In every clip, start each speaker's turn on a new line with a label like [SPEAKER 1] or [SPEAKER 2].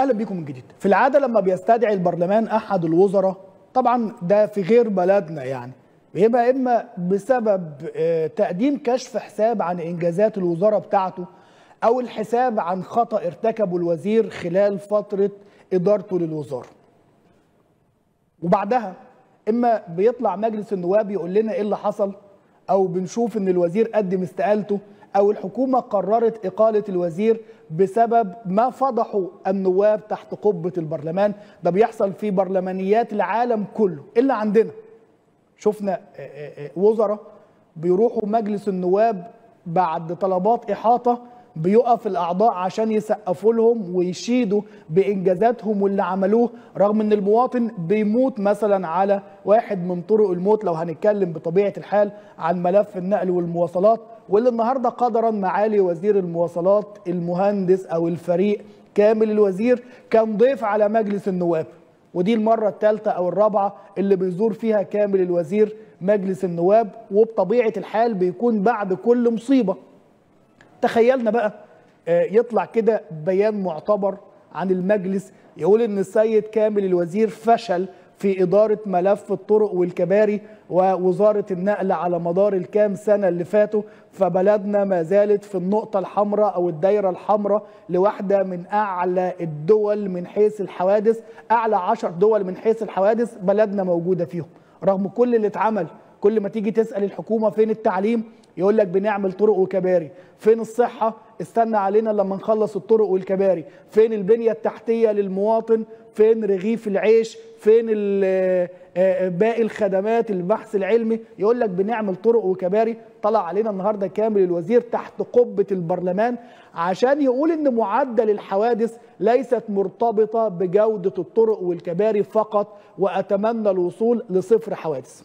[SPEAKER 1] اهلا بكم من جديد في العاده لما بيستدعي البرلمان احد الوزراء طبعا ده في غير بلدنا يعني بيبقى اما بسبب آه، تقديم كشف حساب عن انجازات الوزاره بتاعته او الحساب عن خطا ارتكبه الوزير خلال فتره ادارته للوزاره وبعدها اما بيطلع مجلس النواب يقول لنا ايه اللي حصل او بنشوف ان الوزير قدم استقالته او الحكومه قررت اقاله الوزير بسبب ما فضحوا النواب تحت قبه البرلمان ده بيحصل في برلمانيات العالم كله الا عندنا شفنا آه، آه، آه، وزراء بيروحوا مجلس النواب بعد طلبات احاطه بيقف الاعضاء عشان يسقفوا لهم ويشيدوا بانجازاتهم واللي عملوه رغم ان المواطن بيموت مثلا على واحد من طرق الموت لو هنتكلم بطبيعه الحال عن ملف النقل والمواصلات واللي النهارده قدرا معالي وزير المواصلات المهندس او الفريق كامل الوزير كان ضيف على مجلس النواب ودي المرة الثالثة أو الرابعة اللي بيزور فيها كامل الوزير مجلس النواب وبطبيعة الحال بيكون بعد كل مصيبة تخيلنا بقى آه، يطلع كده بيان معتبر عن المجلس يقول ان السيد كامل الوزير فشل في إدارة ملف الطرق والكباري ووزارة النقل على مدار الكام سنة اللي فاتوا فبلدنا ما زالت في النقطة الحمراء أو الدايرة الحمراء لواحدة من أعلى الدول من حيث الحوادث أعلى عشر دول من حيث الحوادث بلدنا موجودة فيهم رغم كل اللي اتعمل كل ما تيجي تسأل الحكومة فين التعليم يقول لك بنعمل طرق وكباري فين الصحة استنى علينا لما نخلص الطرق والكباري فين البنية التحتية للمواطن فين رغيف العيش فين ال- آه، آه، باقي الخدمات البحث العلمي يقول لك بنعمل طرق وكباري طلع علينا النهارده كامل الوزير تحت قبة البرلمان عشان يقول ان معدل الحوادث ليست مرتبطة بجودة الطرق والكباري فقط واتمنى الوصول لصفر حوادث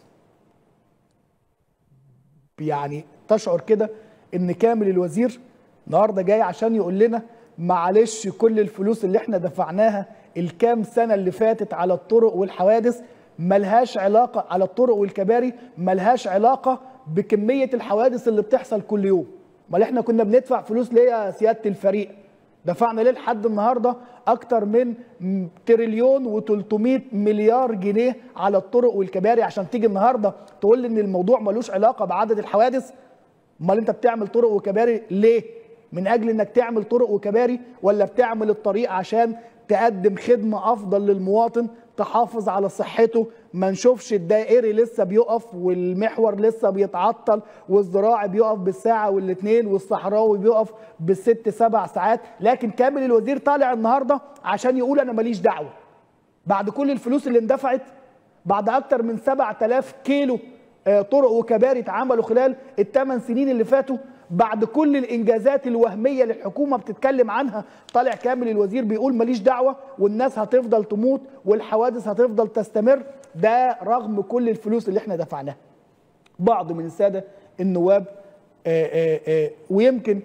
[SPEAKER 1] يعني تشعر كده ان كامل الوزير النهارده جاي عشان يقول لنا معلش كل الفلوس اللي احنا دفعناها الكام سنه اللي فاتت على الطرق والحوادث ملهاش علاقه على الطرق والكباري ملهاش علاقه بكميه الحوادث اللي بتحصل كل يوم امال احنا كنا بندفع فلوس ليه يا سياده الفريق دفعنا ليه لحد النهارده اكتر من م- تريليون و300 مليار جنيه على الطرق والكباري عشان تيجي النهارده تقول لي ان الموضوع ملوش علاقه بعدد الحوادث امال انت بتعمل طرق وكباري ليه من اجل انك تعمل طرق وكباري ولا بتعمل الطريق عشان تقدم خدمه افضل للمواطن تحافظ على صحته ما نشوفش الدائري لسه بيقف والمحور لسه بيتعطل والزراعي بيقف بالساعه والاثنين والصحراوي بيقف بالست سبع ساعات لكن كامل الوزير طالع النهارده عشان يقول انا ماليش دعوه بعد كل الفلوس اللي اندفعت بعد اكتر من 7000 كيلو آه، طرق وكباري اتعملوا خلال الثمان سنين اللي فاتوا بعد كل الانجازات الوهميه اللي الحكومه بتتكلم عنها طالع كامل الوزير بيقول ماليش دعوه والناس هتفضل تموت والحوادث هتفضل تستمر ده رغم كل الفلوس اللي احنا دفعناها بعض من الساده النواب آه، آه، آه، ويمكن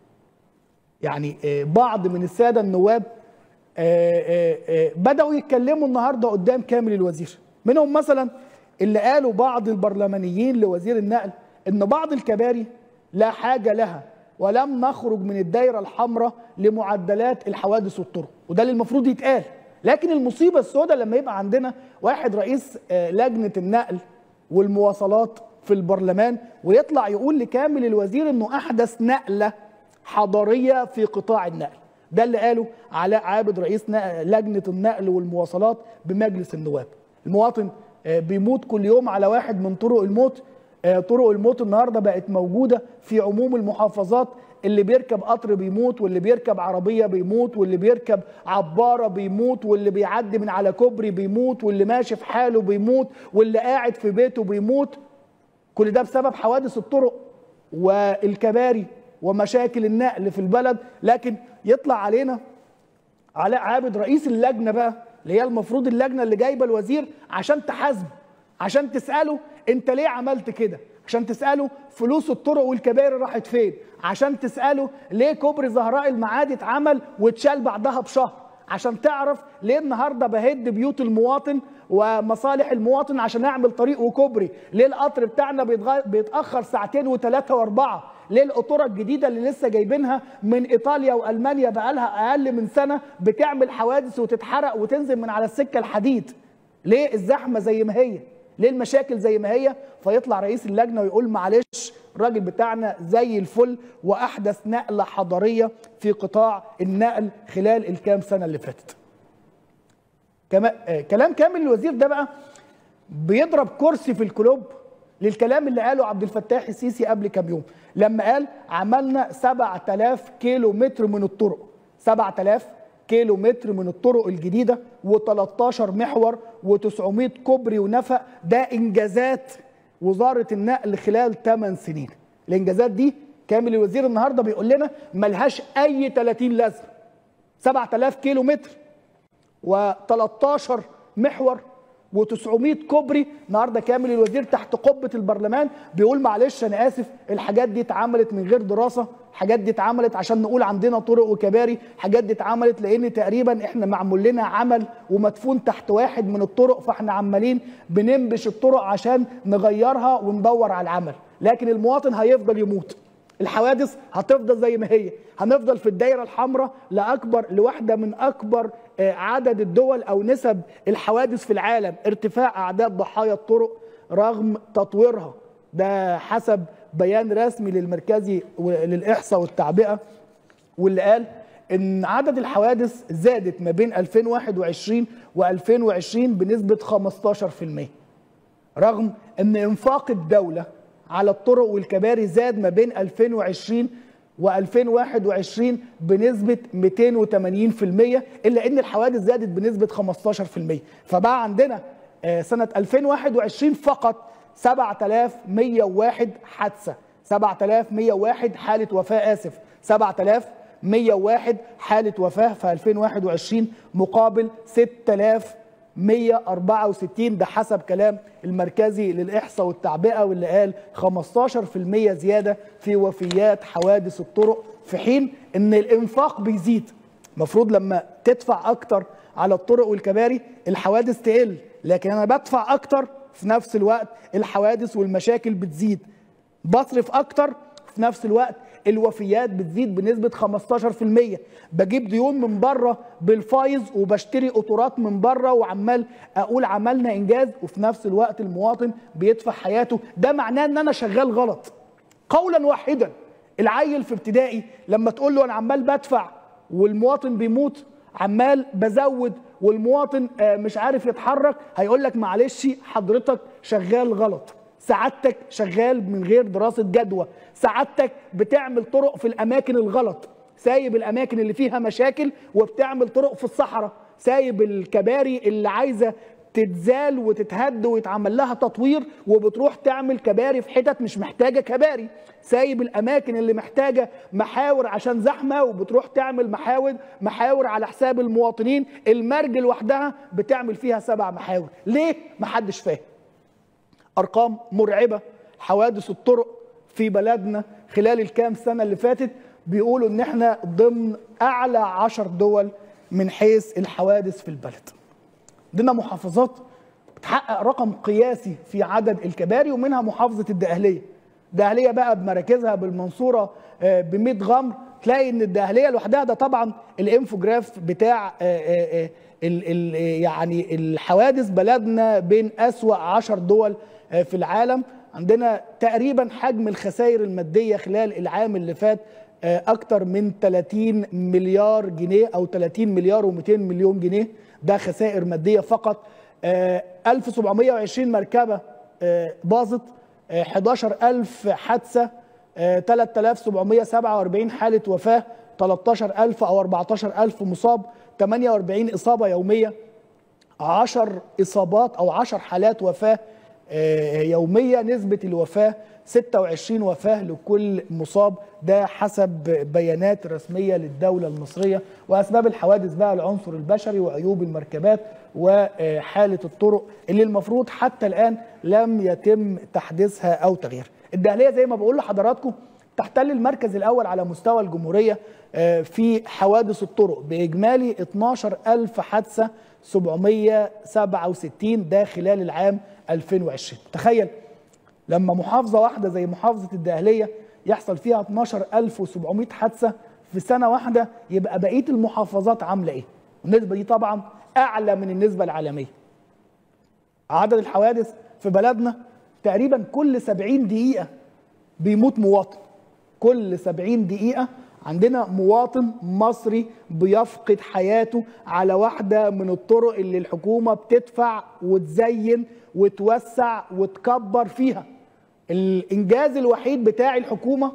[SPEAKER 1] يعني آه، بعض من الساده النواب آه، آه، آه، بداوا يتكلموا النهارده قدام كامل الوزير منهم مثلا اللي قالوا بعض البرلمانيين لوزير النقل ان بعض الكباري لا حاجه لها ولم نخرج من الدايره الحمراء لمعدلات الحوادث والطرق وده اللي المفروض يتقال لكن المصيبه السوداء لما يبقى عندنا واحد رئيس آه، لجنه النقل والمواصلات في البرلمان ويطلع يقول لكامل الوزير انه احدث نقله حضاريه في قطاع النقل ده اللي قاله علاء عابد رئيس نق- لجنه النقل والمواصلات بمجلس النواب المواطن آه، بيموت كل يوم على واحد من طرق الموت آه، طرق الموت النهارده بقت موجوده في عموم المحافظات اللي بيركب قطر بيموت واللي بيركب عربيه بيموت واللي بيركب عباره بيموت واللي بيعدي من على كوبري بيموت واللي ماشي في حاله بيموت واللي قاعد في بيته بيموت كل ده بسبب حوادث الطرق والكباري ومشاكل النقل في البلد لكن يطلع علينا علاء عابد رئيس اللجنه بقى اللي هي المفروض اللجنه اللي جايبه الوزير عشان تحاسبه عشان تساله انت ليه عملت كده عشان تساله فلوس الطرق والكباري راحت فين عشان تساله ليه كوبري زهراء المعادي اتعمل واتشال بعدها بشهر عشان تعرف ليه النهارده بهد بيوت المواطن ومصالح المواطن عشان اعمل طريق وكوبري ليه القطر بتاعنا بيتغ- بيتاخر ساعتين وثلاثه واربعه ليه القطوره الجديده اللي لسه جايبينها من ايطاليا والمانيا بقالها اقل من سنه بتعمل حوادث وتتحرق وتنزل من على السكه الحديد ليه الزحمه زي ما هي ليه المشاكل زي ما هي فيطلع رئيس اللجنه ويقول معلش الراجل بتاعنا زي الفل واحدث نقله حضاريه في قطاع النقل خلال الكام سنه اللي فاتت كما آه كلام كامل الوزير ده بقى بيضرب كرسي في الكلوب للكلام اللي قاله عبد الفتاح السيسي قبل كام يوم لما قال عملنا 7000 كيلو متر من الطرق 7000 كيلو متر من الطرق الجديده و13 محور و900 كوبري ونفق ده انجازات وزاره النقل خلال 8 سنين الانجازات دي كامل الوزير النهارده بيقول لنا ملهاش اي 30 لازمه 7000 كيلو متر و13 محور و900 كوبري النهارده كامل الوزير تحت قبه البرلمان بيقول معلش انا اسف الحاجات دي اتعملت من غير دراسه الحاجات دي اتعملت عشان نقول عندنا طرق وكباري الحاجات دي اتعملت لان تقريبا احنا معمول لنا عمل ومدفون تحت واحد من الطرق فاحنا عمالين بننبش الطرق عشان نغيرها وندور على العمل لكن المواطن هيفضل يموت الحوادث هتفضل زي ما هي هنفضل في الدايره الحمراء لاكبر لواحده من اكبر عدد الدول او نسب الحوادث في العالم ارتفاع اعداد ضحايا الطرق رغم تطويرها ده حسب بيان رسمي للمركزي للاحصاء والتعبئه واللي قال ان عدد الحوادث زادت ما بين 2021 و2020 بنسبه 15% رغم ان انفاق الدوله على الطرق والكباري زاد ما بين 2020 و2021 بنسبة 280% إلا إن الحوادث زادت بنسبة 15% فبقى عندنا سنة 2021 فقط 7101 حادثة 7101 حالة وفاة آسف 7101 حالة وفاة في 2021 مقابل 6000 164 ده حسب كلام المركزي للإحصاء والتعبئة واللي قال 15% زيادة في وفيات حوادث الطرق في حين إن الإنفاق بيزيد المفروض لما تدفع أكتر على الطرق والكباري الحوادث تقل لكن أنا بدفع أكتر في نفس الوقت الحوادث والمشاكل بتزيد بصرف أكتر في نفس الوقت الوفيات بتزيد بنسبة 15% بجيب ديون من بره بالفايز وبشتري قطورات من بره وعمال أقول عملنا إنجاز وفي نفس الوقت المواطن بيدفع حياته ده معناه إن أنا شغال غلط قولا واحدا العيل في ابتدائي لما تقول له أنا عمال بدفع والمواطن بيموت عمال بزود والمواطن مش عارف يتحرك هيقول لك معلش حضرتك شغال غلط سعادتك شغال من غير دراسة جدوى سعادتك بتعمل طرق في الأماكن الغلط سايب الأماكن اللي فيها مشاكل وبتعمل طرق في الصحراء سايب الكباري اللي عايزة تتزال وتتهد ويتعمل لها تطوير وبتروح تعمل كباري في حتت مش محتاجة كباري سايب الأماكن اللي محتاجة محاور عشان زحمة وبتروح تعمل محاور محاور على حساب المواطنين المرج لوحدها بتعمل فيها سبع محاور ليه؟ محدش فاهم ارقام مرعبه حوادث الطرق في بلدنا خلال الكام سنه اللي فاتت بيقولوا ان احنا ضمن اعلى عشر دول من حيث الحوادث في البلد عندنا محافظات بتحقق رقم قياسي في عدد الكباري ومنها محافظه الدقهليه الدقهليه بقى بمراكزها بالمنصوره ب 100 غمر تلاقي ان الدقهليه لوحدها ده طبعا الانفوجراف بتاع ال ال يعني الحوادث بلدنا بين اسوا عشر دول في العالم عندنا تقريبا حجم الخسائر الماديه خلال العام اللي فات اكتر من 30 مليار جنيه او 30 مليار و200 مليون جنيه ده خسائر ماديه فقط 1720 مركبه باظت 11000 حادثه 3747 حاله وفاه 13000 او 14000 مصاب 48 اصابه يوميه 10 اصابات او 10 حالات وفاه يوميه نسبه الوفاه 26 وفاه لكل مصاب ده حسب بيانات رسميه للدوله المصريه واسباب الحوادث بقى العنصر البشري وعيوب المركبات وحاله الطرق اللي المفروض حتى الان لم يتم تحديثها او تغييرها. الدهليه زي ما بقول لحضراتكم تحتل المركز الاول على مستوى الجمهوريه في حوادث الطرق باجمالي 12000 حادثه 767 ده خلال العام 2020 تخيل لما محافظه واحده زي محافظه الدقهليه يحصل فيها 12700 حادثه في سنه واحده يبقى بقيه المحافظات عامله ايه النسبه دي طبعا اعلى من النسبه العالميه عدد الحوادث في بلدنا تقريبا كل 70 دقيقه بيموت مواطن كل 70 دقيقه عندنا مواطن مصري بيفقد حياته على واحدة من الطرق اللي الحكومة بتدفع وتزين وتوسع وتكبر فيها الإنجاز الوحيد بتاع الحكومة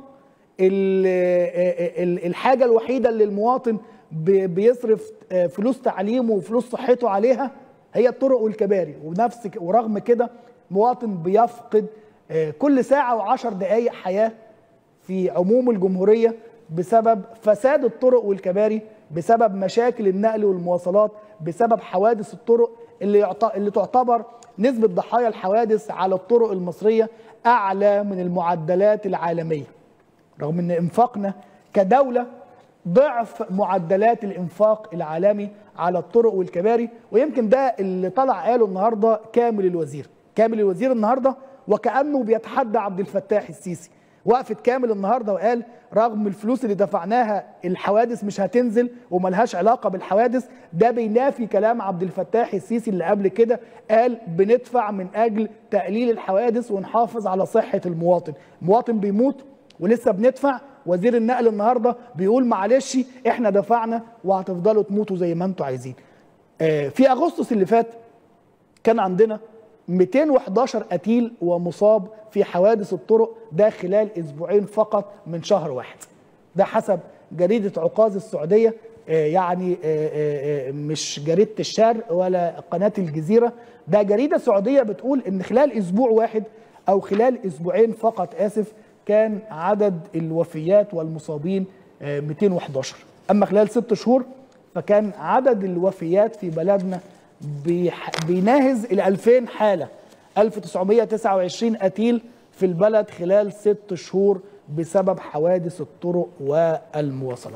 [SPEAKER 1] الحاجة الوحيدة اللي المواطن بيصرف فلوس تعليمه وفلوس صحته عليها هي الطرق والكباري ونفس ورغم كده مواطن بيفقد كل ساعة وعشر دقايق حياة في عموم الجمهورية بسبب فساد الطرق والكباري بسبب مشاكل النقل والمواصلات بسبب حوادث الطرق اللي يعت... اللي تعتبر نسبة ضحايا الحوادث على الطرق المصرية أعلى من المعدلات العالمية رغم أن إنفاقنا كدولة ضعف معدلات الإنفاق العالمي على الطرق والكباري ويمكن ده اللي طلع قاله النهاردة كامل الوزير كامل الوزير النهاردة وكأنه بيتحدى عبد الفتاح السيسي وقفت كامل النهارده وقال رغم الفلوس اللي دفعناها الحوادث مش هتنزل وملهاش علاقه بالحوادث ده بينافي كلام عبد الفتاح السيسي اللي قبل كده قال بندفع من اجل تقليل الحوادث ونحافظ على صحه المواطن، المواطن بيموت ولسه بندفع وزير النقل النهارده بيقول معلش احنا دفعنا وهتفضلوا تموتوا زي ما انتوا عايزين. آه في اغسطس اللي فات كان عندنا 211 قتيل ومصاب في حوادث الطرق ده خلال اسبوعين فقط من شهر واحد ده حسب جريده عكاظ السعوديه يعني مش جريده الشرق ولا قناه الجزيره ده جريده سعوديه بتقول ان خلال اسبوع واحد او خلال اسبوعين فقط اسف كان عدد الوفيات والمصابين 211 اما خلال ست شهور فكان عدد الوفيات في بلدنا بيناهز ال 2000 حاله 1929 قتيل في البلد خلال ست شهور بسبب حوادث الطرق والمواصلات.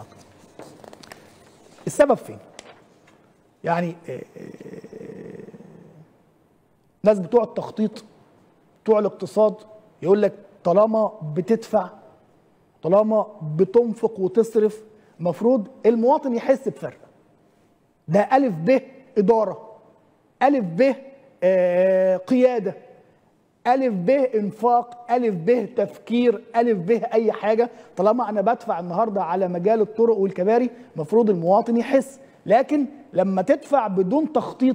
[SPEAKER 1] السبب فين؟ يعني ناس بتوع التخطيط بتوع الاقتصاد يقول لك طالما بتدفع طالما بتنفق وتصرف المفروض المواطن يحس بفرق. ده ألف ب إدارة ألف ب آه قيادة ألف ب إنفاق ألف ب تفكير ألف ب أي حاجة طالما أنا بدفع النهاردة على مجال الطرق والكباري مفروض المواطن يحس لكن لما تدفع بدون تخطيط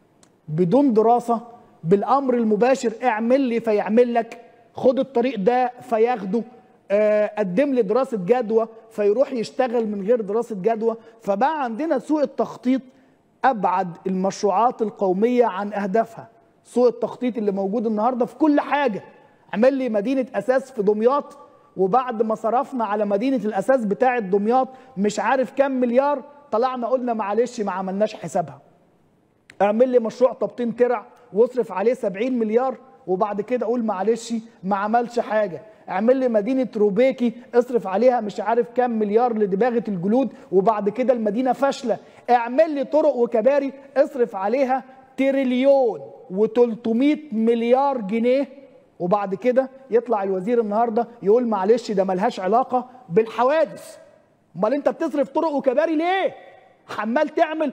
[SPEAKER 1] بدون دراسة بالأمر المباشر اعمل لي فيعمل لك خد الطريق ده فياخده آه قدم لي دراسة جدوى فيروح يشتغل من غير دراسة جدوى فبقى عندنا سوء التخطيط ابعد المشروعات القوميه عن اهدافها سوء التخطيط اللي موجود النهارده في كل حاجه عمل لي مدينه اساس في دمياط وبعد ما صرفنا على مدينه الاساس بتاعه دمياط مش عارف كام مليار طلعنا قلنا معلش ما عملناش حسابها اعمل لي مشروع تبطين ترع واصرف عليه 70 مليار وبعد كده اقول معلش ما عملش حاجه اعمل لي مدينه روبيكي اصرف عليها مش عارف كام مليار لدباغه الجلود وبعد كده المدينه فاشله اعمل لي طرق وكباري اصرف عليها تريليون و300 مليار جنيه وبعد كده يطلع الوزير النهارده يقول معلش ده ملهاش علاقه بالحوادث امال انت بتصرف طرق وكباري ليه عمال تعمل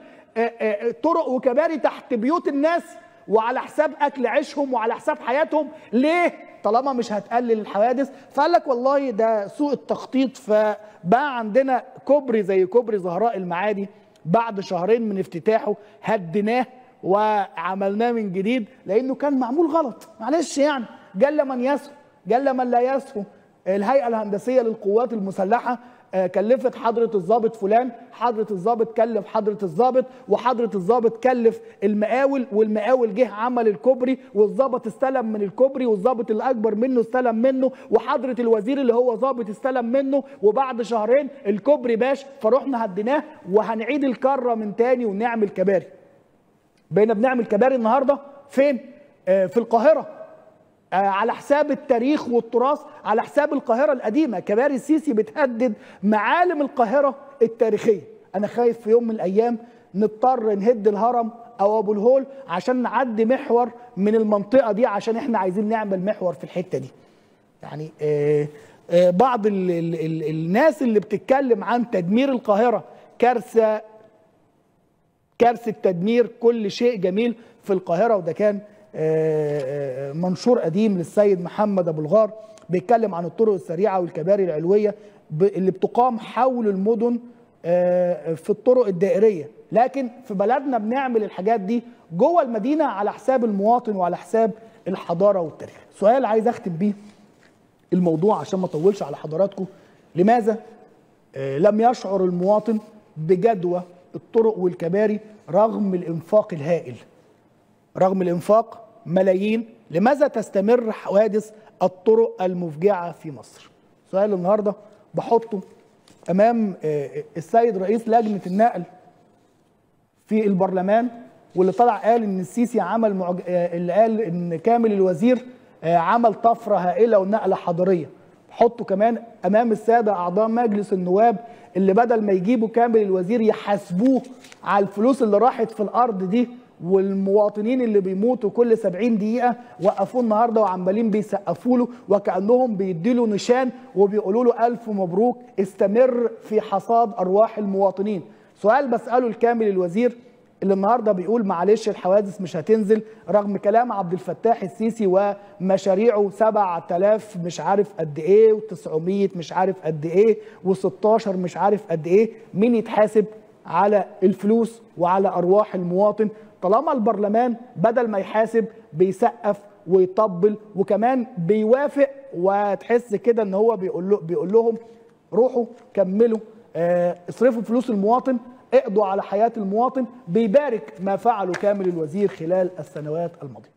[SPEAKER 1] طرق وكباري تحت بيوت الناس وعلى حساب اكل عيشهم وعلى حساب حياتهم ليه طالما مش هتقلل الحوادث فقال لك والله ده سوء التخطيط فبقى عندنا كوبري زي كوبري زهراء المعادي بعد شهرين من افتتاحه هديناه وعملناه من جديد لانه كان معمول غلط معلش يعني جل من يسهو جل من لا يسهو الهيئه الهندسيه للقوات المسلحه كلفت حضرة الضابط فلان حضرة الضابط كلف حضرة الضابط وحضرة الضابط كلف المقاول والمقاول جه عمل الكوبري والضابط استلم من الكوبري والضابط اللي أكبر منه استلم منه وحضرة الوزير اللي هو ضابط استلم منه وبعد شهرين الكوبري باش فروحنا هديناه وهنعيد الكرة من تاني ونعمل كباري بقينا بنعمل كباري النهاردة فين؟ آه في القاهرة على حساب التاريخ والتراث على حساب القاهرة القديمة كباري السيسي بتهدد معالم القاهرة التاريخية أنا خايف في يوم من الأيام نضطر نهد الهرم أو أبو الهول عشان نعدي محور من المنطقة دي عشان إحنا عايزين نعمل محور في الحتة دي يعني آه، بعض ال ال ال الناس اللي بتتكلم عن تدمير القاهره كارثه كارثه تدمير كل شيء جميل في القاهره وده كان آه، آه، منشور قديم للسيد محمد ابو الغار بيتكلم عن الطرق السريعه والكباري العلويه ب- اللي بتقام حول المدن آه، في الطرق الدائريه لكن في بلدنا بنعمل الحاجات دي جوه المدينه على حساب المواطن وعلى حساب الحضاره والتاريخ سؤال عايز اختم بيه الموضوع عشان ما اطولش على حضراتكم لماذا آه، لم يشعر المواطن بجدوى الطرق والكباري رغم الانفاق الهائل رغم الانفاق ملايين لماذا تستمر حوادث الطرق المفجعه في مصر سؤال النهارده بحطه امام آه، السيد رئيس لجنه النقل في البرلمان واللي طلع قال ان السيسي عمل معج... آه، اللي قال ان كامل الوزير آه، عمل طفره هائله ونقله حضاريه حطوا كمان امام الساده اعضاء مجلس النواب اللي بدل ما يجيبوا كامل الوزير يحاسبوه على الفلوس اللي راحت في الارض دي والمواطنين اللي بيموتوا كل 70 دقيقه وقفوه النهارده وعمالين بيسقفوا له وكانهم بيديله نشان وبيقولوا له الف مبروك استمر في حصاد ارواح المواطنين سؤال بساله لكامل الوزير اللي النهارده بيقول معلش الحوادث مش هتنزل رغم كلام عبد الفتاح السيسي ومشاريعه 7000 مش عارف قد ايه و900 مش عارف قد ايه و16 مش عارف قد ايه مين يتحاسب على الفلوس وعلى ارواح المواطن طالما البرلمان بدل ما يحاسب بيسقف ويطبل وكمان بيوافق وتحس كده ان هو بيقول له بيقول لهم روحوا كملوا آه، اصرفوا فلوس المواطن اقضوا على حياة المواطن بيبارك ما فعله كامل الوزير خلال السنوات الماضية